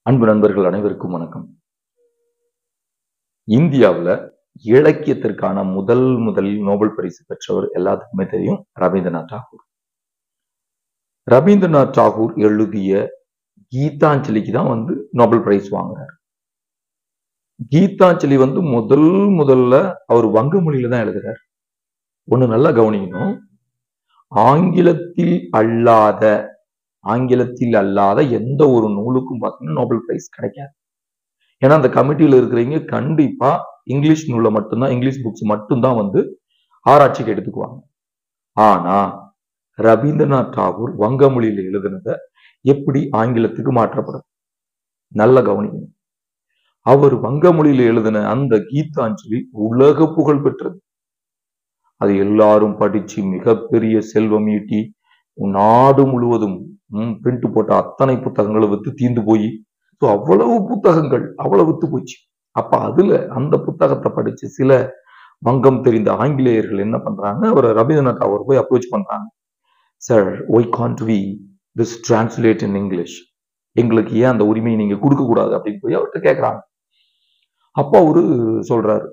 அன்பு நண்பர்கள் அனைவருக்கும் வணக்கம் இந்தியாவுல இலக்கியத்திற்கான முதல் முதலில் நோபல் பரிசு பெற்றவர் எல்லாத்துக்குமே தெரியும் ரவீந்திரநாத் தாகூர் ரவீந்திரநாத் தாகூர் எழுதிய கீதாஞ்சலிக்கு தான் வந்து நோபல் பிரைஸ் வாங்குறார் கீதாஞ்சலி வந்து முதல் முதல்ல அவர் வங்க மொழியில தான் எழுதுறார் ஒண்ணு நல்லா கவனிக்கணும் ஆங்கிலத்தில் அல்லாத ஆங்கிலத்தில் அல்லாத எந்த ஒரு நூலுக்கும் பார்த்தீங்கன்னா நோபல் பிரைஸ் கிடைக்காது ஏன்னா அந்த கமிட்டியில இருக்கிறவங்க கண்டிப்பா இங்கிலீஷ் நூலை மட்டும்தான் இங்கிலீஷ் புக்ஸ் மட்டும்தான் வந்து ஆராய்ச்சிக்கு எடுத்துக்குவாங்க ஆனா ரவீந்திரநாத் தாகூர் வங்க மொழியில எழுதுனத எப்படி ஆங்கிலத்துக்கு மாற்றப்படும் நல்ல கவனிக்கணும் அவர் வங்க மொழியில எழுதின அந்த கீதாஞ்சலி உலக புகழ் பெற்றது அது எல்லாரும் படிச்சு மிகப்பெரிய செல்வம் ஈட்டி நாடு முழுவதும் பிரிண்ட் போட்ட அத்தனை புத்தகங்களை வித்து தீந்து போய் ஸோ அவ்வளவு புத்தகங்கள் அவ்வளவு வித்து போச்சு அப்ப அதுல அந்த புத்தகத்தை படிச்சு சில வங்கம் தெரிந்த ஆங்கிலேயர்கள் என்ன பண்றாங்க அவர் ரவீந்திரநாத் அவர் போய் அப்ரோச் பண்றாங்க sir why can't we this translate in English எங்களுக்கு ஏன் அந்த உரிமையை நீங்க கொடுக்க கூடாது அப்படின்னு போய் அவர்கிட்ட கேட்கறாங்க அப்போ அவரு சொல்றாரு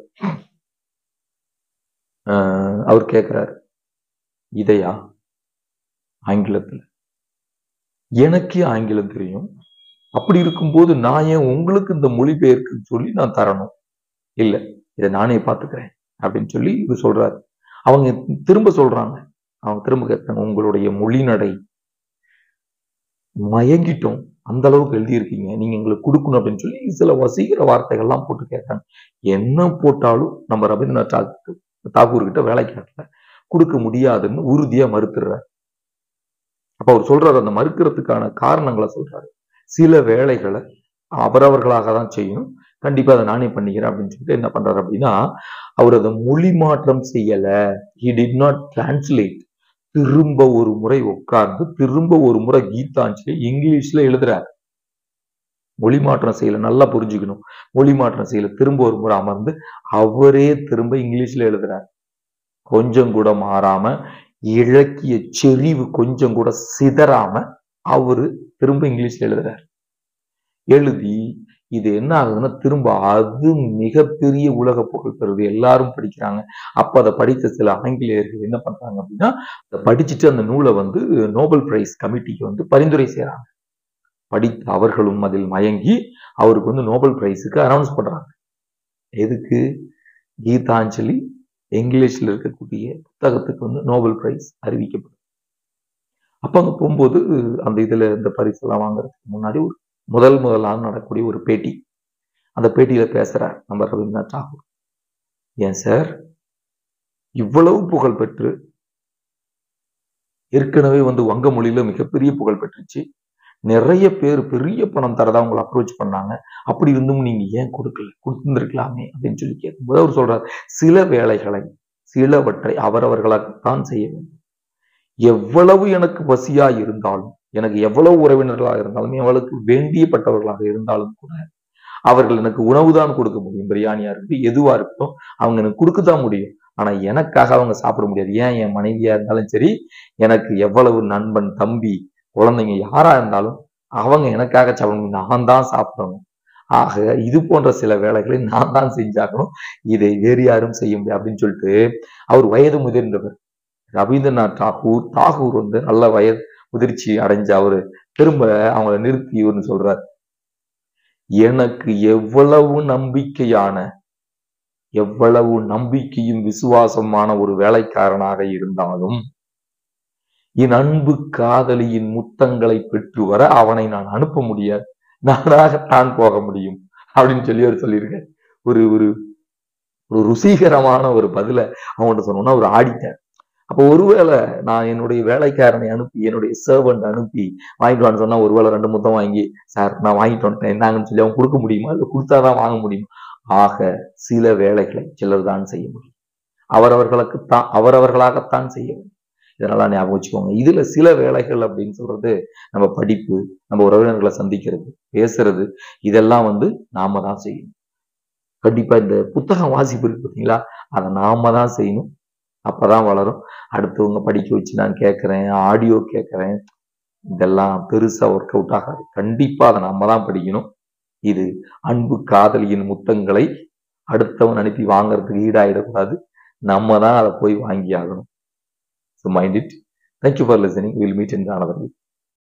அவர் கேட்கிறாரு இதையா ஆங்கிலத்துல எனக்கே ஆங்கிலம் தெரியும் அப்படி இருக்கும்போது நான் ஏன் உங்களுக்கு இந்த மொழிபெயர்க்குன்னு சொல்லி நான் தரணும் இல்ல இதை நானே பார்த்துக்கிறேன் அப்படின்னு சொல்லி இது சொல்றாரு அவங்க திரும்ப சொல்றாங்க அவங்க திரும்ப கேட்கிறாங்க உங்களுடைய மொழிநடை மயங்கிட்டோம் அந்த அளவுக்கு எழுதியிருக்கீங்க நீங்க எங்களுக்கு கொடுக்கணும் அப்படின்னு சொல்லி சில வசீகர வார்த்தைகள்லாம் போட்டு கேட்கறாங்க என்ன போட்டாலும் நம்ம ரவீந்திரநாத் தாக்கூர் தாக்கூர் கிட்ட வேலைக்கு ஆட்டல கொடுக்க முடியாதுன்னு உறுதியா மறுத்துடுறாரு அப்ப அவர் சொல்றாரு அந்த மறுக்கிறதுக்கான காரணங்களை சொல்றாரு சில வேலைகளை அவரவர்களாக தான் செய்யணும் கண்டிப்பா அதை நானே பண்ணிக்கிறேன் அப்படின்னு சொல்லிட்டு என்ன பண்றாரு அப்படின்னா அவர் அதை மொழி மாற்றம் செய்யல ஹி டிட் நாட் டிரான்ஸ்லேட் திரும்ப ஒரு முறை உட்கார்ந்து திரும்ப ஒரு முறை கீதாஞ்சலி இங்கிலீஷ்ல எழுதுறாரு மொழி மாற்றம் செய்யல நல்லா புரிஞ்சுக்கணும் மொழி மாற்றம் செய்யல திரும்ப ஒரு முறை அமர்ந்து அவரே திரும்ப இங்கிலீஷ்ல எழுதுறாரு கொஞ்சம் கூட மாறாம இலக்கிய செறிவு கொஞ்சம் கூட சிதறாம அவரு திரும்ப இங்கிலீஷ்ல எழுதுறாரு எழுதி இது என்ன ஆகுதுன்னா திரும்ப அது மிகப்பெரிய உலக புகழ் பெறுது எல்லாரும் படிக்கிறாங்க அப்ப அதை படித்த சில ஆங்கிலேயர்கள் என்ன பண்றாங்க அப்படின்னா அதை படிச்சுட்டு அந்த நூலை வந்து நோபல் பிரைஸ் கமிட்டிக்கு வந்து பரிந்துரை செய்யறாங்க படித்த அவர்களும் அதில் மயங்கி அவருக்கு வந்து நோபல் பிரைஸுக்கு அனௌன்ஸ் பண்றாங்க எதுக்கு கீதாஞ்சலி இங்கிலீஷ்ல இருக்கக்கூடிய புத்தகத்துக்கு வந்து நோபல் பிரைஸ் அறிவிக்கப்படும் அப்ப அங்க போகும்போது அந்த இதுல இந்த பரிசு எல்லாம் வாங்குறதுக்கு முன்னாடி ஒரு முதல் முதலாக நடக்கக்கூடிய ஒரு பேட்டி அந்த பேட்டியில பேசுறார் நம்ம ரவீந்திரநாத் தாகூர் ஏன் சார் இவ்வளவு புகழ் பெற்று ஏற்கனவே வந்து வங்க மொழியில மிகப்பெரிய புகழ் பெற்றுச்சு நிறைய பேர் பெரிய பணம் தரதா உங்களை அப்ரோச் பண்ணாங்க அப்படி இருந்தும் நீங்க ஏன் கொடுக்கல கொடுத்துருக்கலாமே அப்படின்னு சொல்லி கேட்கும்போது அவர் சொல்றாரு சில வேலைகளை சிலவற்றை அவரவர்களாகத்தான் செய்ய வேண்டும் எவ்வளவு எனக்கு பசியா இருந்தாலும் எனக்கு எவ்வளவு உறவினர்களாக இருந்தாலும் எவ்வளவுக்கு வேண்டியப்பட்டவர்களாக இருந்தாலும் கூட அவர்கள் எனக்கு உணவு தான் கொடுக்க முடியும் பிரியாணியா இருக்கட்டும் எதுவா இருக்கட்டும் அவங்க எனக்கு கொடுக்கத்தான் முடியும் ஆனா எனக்காக அவங்க சாப்பிட முடியாது ஏன் என் மனைவியா இருந்தாலும் சரி எனக்கு எவ்வளவு நண்பன் தம்பி குழந்தைங்க யாரா இருந்தாலும் அவங்க எனக்காக சாப்பிடணும் நான் தான் சாப்பிடணும் ஆக இது போன்ற சில வேலைகளை நான் தான் செஞ்சாகணும் இதை வேறு யாரும் செய்ய முடியாது அப்படின்னு சொல்லிட்டு அவர் வயது முதிர்ந்தவர் ரவீந்திரநாத் தாகூர் தாகூர் வந்து நல்ல வயது முதிர்ச்சி அடைஞ்ச அவரு திரும்ப அவங்கள நிறுத்தி இவர்னு சொல்றார் எனக்கு எவ்வளவு நம்பிக்கையான எவ்வளவு நம்பிக்கையும் விசுவாசமான ஒரு வேலைக்காரனாக இருந்தாலும் என் அன்பு காதலியின் முத்தங்களை பெற்று வர அவனை நான் அனுப்ப முடியாது நானாகத்தான் போக முடியும் அப்படின்னு சொல்லி அவர் சொல்லியிருக்கார் ஒரு ஒரு ஒரு ருசிகரமான ஒரு பதில அவங்கள்ட்ட சொன்னோம்னா ஒரு ஆடிட்டார் அப்போ ஒருவேளை நான் என்னுடைய வேலைக்காரனை அனுப்பி என்னுடைய சர்வெண்ட் அனுப்பி வாங்கிட்டு வான்னு சொன்னா ஒருவேளை ரெண்டு முத்தம் வாங்கி சார் நான் வாங்கிட்டு வந்துட்டேன் என்னங்கன்னு சொல்லி அவன் கொடுக்க முடியுமா இல்லை கொடுத்தாதான் வாங்க முடியுமா ஆக சில வேலைகளை சிலர் தான் செய்ய முடியும் அவரவர்களுக்கு தான் அவரவர்களாகத்தான் செய்ய வேண்டும் இதனால ஞாபகம் வச்சுக்கோங்க இதுல சில வேலைகள் அப்படின்னு சொல்றது நம்ம படிப்பு நம்ம உறவினர்களை சந்திக்கிறது பேசுறது இதெல்லாம் வந்து நாம தான் செய்யணும் கண்டிப்பா இந்த புத்தகம் வாசிப்பு இருக்கு பார்த்தீங்களா அதை நாம தான் செய்யணும் அப்பதான் வளரும் அடுத்தவங்க படிக்க வச்சு நான் கேட்கறேன் ஆடியோ கேட்கறேன் இதெல்லாம் பெருசா ஒர்க் அவுட் ஆகாது கண்டிப்பா அதை நம்ம தான் படிக்கணும் இது அன்பு காதலியின் முத்தங்களை அடுத்தவன் அனுப்பி வாங்குறதுக்கு ஈடாயிடக்கூடாது நம்ம தான் அதை போய் வாங்கி ஆகணும் so mind it thank you for listening will meet in another